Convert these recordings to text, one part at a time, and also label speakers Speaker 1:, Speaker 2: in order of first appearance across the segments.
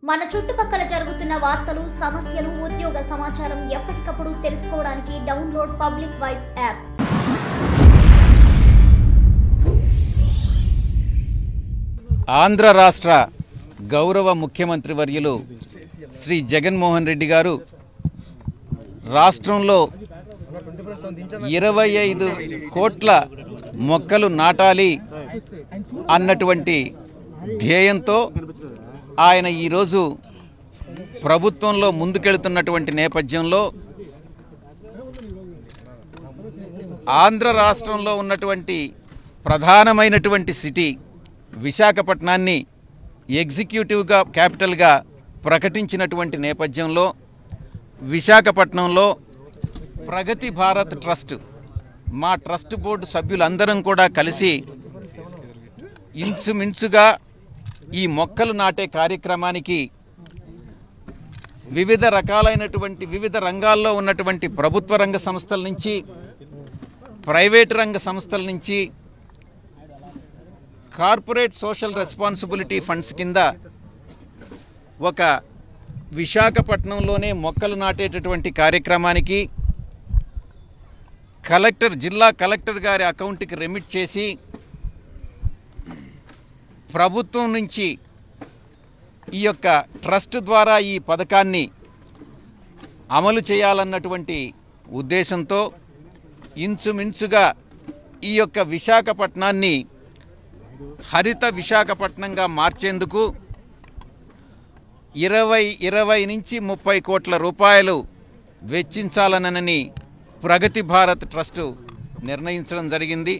Speaker 1: మన చుట్టుపక్కల జరుగుతున్న వార్తలు సమస్యలు ఉద్యోగ సమాచారం ఎప్పటికప్పుడు తెలుసుకోవడానికి download public vibe app
Speaker 2: Andhra రాష్ట్ర గౌరవ ముఖ్యమంత్రి వర్యులు శ్రీ జగన్మోహన్ రెడ్డి గారు రాష్ట్రంలో ఇరవై ఐదు కోట్ల మొక్కలు నాటాలి అన్నటువంటి ధ్యేయంతో ఆయన ఈరోజు ప్రభుత్వంలో ముందుకెళ్తున్నటువంటి నేపథ్యంలో ఆంధ్ర రాష్ట్రంలో ఉన్నటువంటి ప్రధానమైనటువంటి సిటీ విశాఖపట్నాన్ని ఎగ్జిక్యూటివ్గా క్యాపిటల్గా ప్రకటించినటువంటి నేపథ్యంలో విశాఖపట్నంలో ప్రగతి భారత్ ట్రస్ట్ మా ట్రస్ట్ బోర్డు సభ్యులందరం కూడా కలిసి ఇంచుమించుగా ఈ మొక్కలు నాటే కార్యక్రమానికి వివిధ రకాలైనటువంటి వివిధ రంగాల్లో ఉన్నటువంటి ప్రభుత్వ రంగ సంస్థల నుంచి ప్రైవేట్ రంగ సంస్థల నుంచి కార్పొరేట్ సోషల్ రెస్పాన్సిబిలిటీ ఫండ్స్ కింద ఒక విశాఖపట్నంలోనే మొక్కలు నాటేటటువంటి కార్యక్రమానికి కలెక్టర్ జిల్లా కలెక్టర్ గారి అకౌంట్కి రెమిట్ చేసి ప్రభుత్వం నుంచి ఈ యొక్క ట్రస్ట్ ద్వారా ఈ పథకాన్ని అమలు చేయాలన్నటువంటి ఉద్దేశంతో ఇంచుమించుగా ఈ యొక్క విశాఖపట్నాన్ని హరిత విశాఖపట్నంగా మార్చేందుకు ఇరవై ఇరవై నుంచి ముప్పై కోట్ల రూపాయలు వెచ్చించాలనని ప్రగతి భారత్ ట్రస్టు నిర్ణయించడం జరిగింది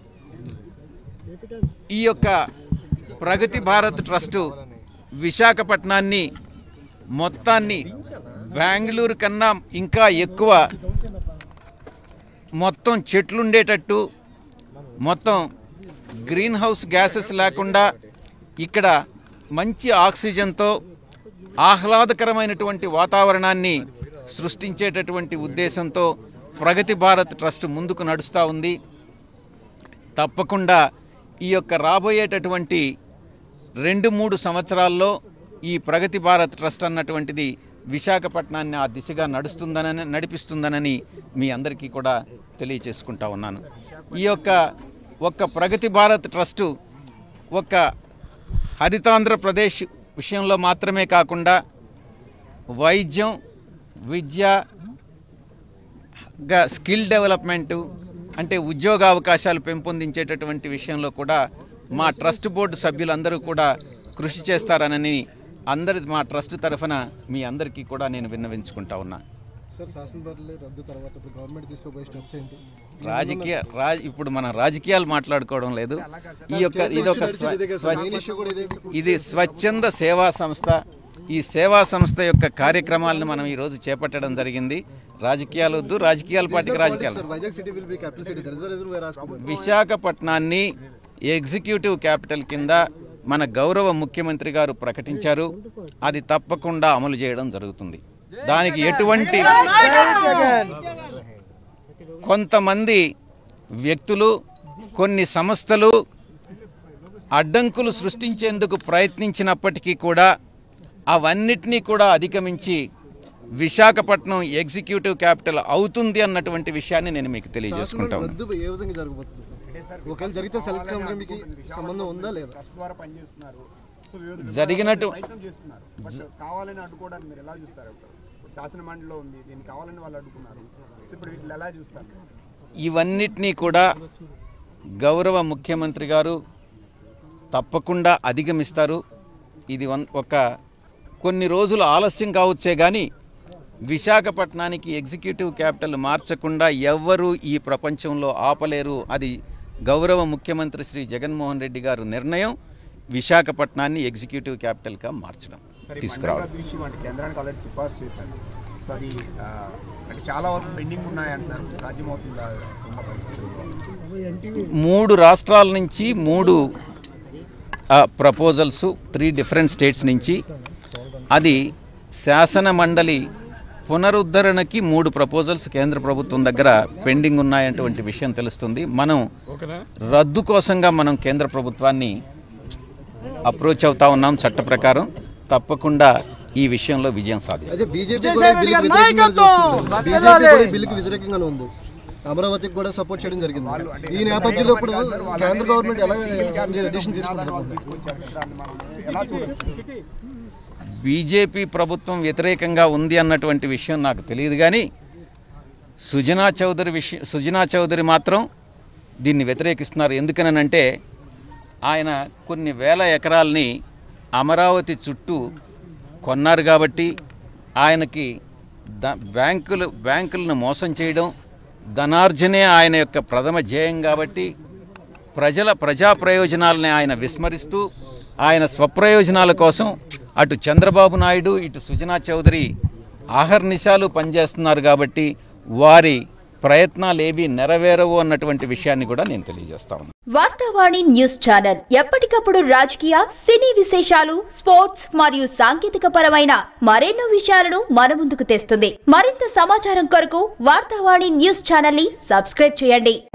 Speaker 2: ఈ యొక్క ప్రగతి భారత్ ట్రస్టు విశాఖపట్నాన్ని మొత్తాన్ని బెంగళూరు కన్నా ఇంకా ఎక్కువ మొత్తం చెట్లుండేటట్టు మొత్తం గ్రీన్ హౌస్ గ్యాసెస్ లేకుండా ఇక్కడ మంచి ఆక్సిజన్తో ఆహ్లాదకరమైనటువంటి వాతావరణాన్ని సృష్టించేటటువంటి ఉద్దేశంతో ప్రగతి భారత్ ట్రస్ట్ ముందుకు నడుస్తూ ఉంది తప్పకుండా ఈ యొక్క రాబోయేటటువంటి రెండు మూడు సంవత్సరాల్లో ఈ ప్రగతి భారత్ ట్రస్ట్ అన్నటువంటిది విశాఖపట్నాన్ని ఆ దిశగా నడుస్తుందనని నడిపిస్తుందనని మీ అందరికీ కూడా తెలియచేసుకుంటా ఉన్నాను ఈ యొక్క ఒక్క ప్రగతి భారత్ ట్రస్టు ఒక హరితాంధ్రప్రదేశ్ విషయంలో మాత్రమే కాకుండా వైద్యం విద్య గా స్కిల్ డెవలప్మెంట్ అంటే ఉద్యోగ అవకాశాలు పెంపొందించేటటువంటి విషయంలో కూడా మా ట్రస్ట్ బోర్డు సభ్యులందరూ కూడా కృషి చేస్తారనని అందరి మా ట్రస్ట్ తరఫున మీ అందరికీ కూడా నేను విన్నవించుకుంటా ఉన్నా
Speaker 3: సార్ శాసనసభలు రద్దు తర్వాత ఇప్పుడు గవర్నమెంట్ తీసుకోబోయే స్టెప్స్ ఏంటి
Speaker 2: రాజకీయ రాజ్ ఇప్పుడు మనం రాజకీయాలు మాట్లాడుకోవడం లేదు ఈ యొక్క ఇది ఒక స్వ-
Speaker 3: మెయిన్ ఇష్యూ కూడా ఇదే
Speaker 2: ఇది స్వచ్ఛంద సేవా సంస్థ ఈ సేవా సంస్థ యొక్క కార్యక్రమాలను మనం ఈరోజు చేపట్టడం జరిగింది రాజకీయాలు వద్దు రాజకీయాల పార్టీకి రాజకీయాలు
Speaker 3: sir Vizag city will be capital city there is the reason we're asking
Speaker 2: విశాఖపట్నాన్ని ఎగ్జిక్యూటివ్ క్యాపిటల్ కింద మన గౌరవ ముఖ్యమంత్రి గారు ప్రకటించారు అది తప్పకుండా అమలు చేయడం జరుగుతుంది దానికి ఎటువంటి కొంతమంది వ్యక్తులు కొన్ని సంస్థలు అడ్డంకులు సృష్టించేందుకు ప్రయత్నించినప్పటికీ కూడా అవన్నిటినీ కూడా అధిగమించి విశాఖపట్నం ఎగ్జిక్యూటివ్ క్యాపిటల్ అవుతుంది అన్నటువంటి విషయాన్ని నేను మీకు తెలియజేసుకుంటాను
Speaker 3: రద్దు ఏ విధంగా జరగబోతుంది ఒకవేళ జరిగితే సెలెక్ట్ కంపెనీకి సంబంధం ఉందా లేదా
Speaker 4: ట్రస్ట్ ద్వారా పనిచేస్తున్నారు సో వివిధ
Speaker 2: జరిగినట్టు
Speaker 4: ప్రయత్నం చేస్తున్నారు బట్ కావాలని అడ్డుకోవడానికి మీరు ఎలా చూస్తారు ఇప్పుడు శాసన మండలిలో ఉంది దీన్ని కావాలని వాళ్ళు అడ్డుకున్నారు సో ఇప్పుడు వీటిని ఎలా చూస్తారు
Speaker 2: ఇవన్నిటినీ కూడా గౌరవ ముఖ్యమంత్రి గారు తప్పకుండా అధిగమిస్తారు ఇది వన్- ఒక కొన్ని రోజులు ఆలస్యం కావచ్చే కానీ విశాఖపట్నానికి ఎగ్జిక్యూటివ్ క్యాపిటల్ మార్చకుండా ఎవ్వరూ ఈ ప్రపంచంలో ఆపలేరు అది గౌరవ ముఖ్యమంత్రి శ్రీ జగన్మోహన్ రెడ్డి గారు నిర్ణయం విశాఖపట్నాన్ని ఎగ్జిక్యూటివ్ క్యాపిటల్గా మార్చడం
Speaker 4: సరే
Speaker 2: తీసుకురావడం
Speaker 4: మండల విషయం అంటే కేంద్రానికి ఆల్రెడీ సిఫార్సు చేశారు సో అది ఆ, అంటే చాలా వరకు పెండింగ్ ఉన్నాయి అంటున్నారు సాధ్యమవుతుందా ఉన్న పరిస్థితుల్లో
Speaker 2: మూడు రాష్ట్రాల నుంచి మూడు ప్రపోజల్స్ త్రీ డిఫరెంట్ స్టేట్స్ నుంచి అది శాసన మండలి పునరుద్ధరణకి మూడు ప్రపోజల్స్ కేంద్ర ప్రభుత్వం దగ్గర పెండింగ్ ఉన్నాయటువంటి విషయం తెలుస్తుంది మనం రద్దు కోసంగా మనం కేంద్ర ప్రభుత్వాన్ని అప్రోచ్ అవుతా ఉన్నాం చట్ట ప్రకారం తప్పకుండా ఈ విషయంలో విజయం సాధిస్తారు
Speaker 3: అయితే బీజేపీ కూడా ఈ బిల్లుకి వ్యతిరేకంగా చూస్తుంది బీజేపీ కూడా ఈ బిల్లుకి వ్యతిరేకంగానే ఉంది అమరావతికి కూడా సపోర్ట్ చేయడం జరిగింది ఈ నేపథ్యంలో ఇప్పుడు కేంద్ర గవర్నమెంట్ ఎలా డిసిషన్ తీసుకుంటున్నారు
Speaker 4: తీసుకొచ్చారు కదా దాన్ని మనం ఎలా చూడొచ్చు
Speaker 2: బీజేపీ ప్రభుత్వం వ్యతిరేకంగా ఉంది అన్నటువంటి విషయం నాకు తెలియదు కానీ సుజనా చౌదరి విషయం సుజనా చౌదరి మాత్రం దీన్ని వ్యతిరేకిస్తున్నారు ఎందుకనంటే ఆయన కొన్ని వేల ఎకరాల్ని అమరావతి చుట్టూ కొన్నారు కాబట్టి ఆయనకి ద బ్యాంకులు బ్యాంకులను మోసం చేయడం ధనార్జనే ఆయన యొక్క ప్రథమ ధ్యేయం కాబట్టి ప్రజల ప్రజా ప్రయోజనాలని ఆయన విస్మరిస్తూ ఆయన స్వప్రయోజనాల కోసం అటు చంద్రబాబు నాయుడు ఇటు సుజనా చౌదరి ఆహర్నిశాలు పనిచేస్తున్నారు కాబట్టి వారి ప్రయత్నాలు ఏవి నెరవేరవు అన్నటువంటి విషయాన్ని కూడా నేను తెలియజేస్తా ఉన్నాను
Speaker 5: వార్తావాణి న్యూస్ ఛానల్ ఎప్పటికప్పుడు రాజకీయ సినీ విశేషాలు స్పోర్ట్స్ మరియు సాంకేతిక పరమైన మరెన్నో విషయాలను మన ముందుకు తెస్తుంది మరింత సమాచారం కొరకు వార్తావాణి న్యూస్ ఛానల్ ని సబ్స్క్రైబ్ చేయండి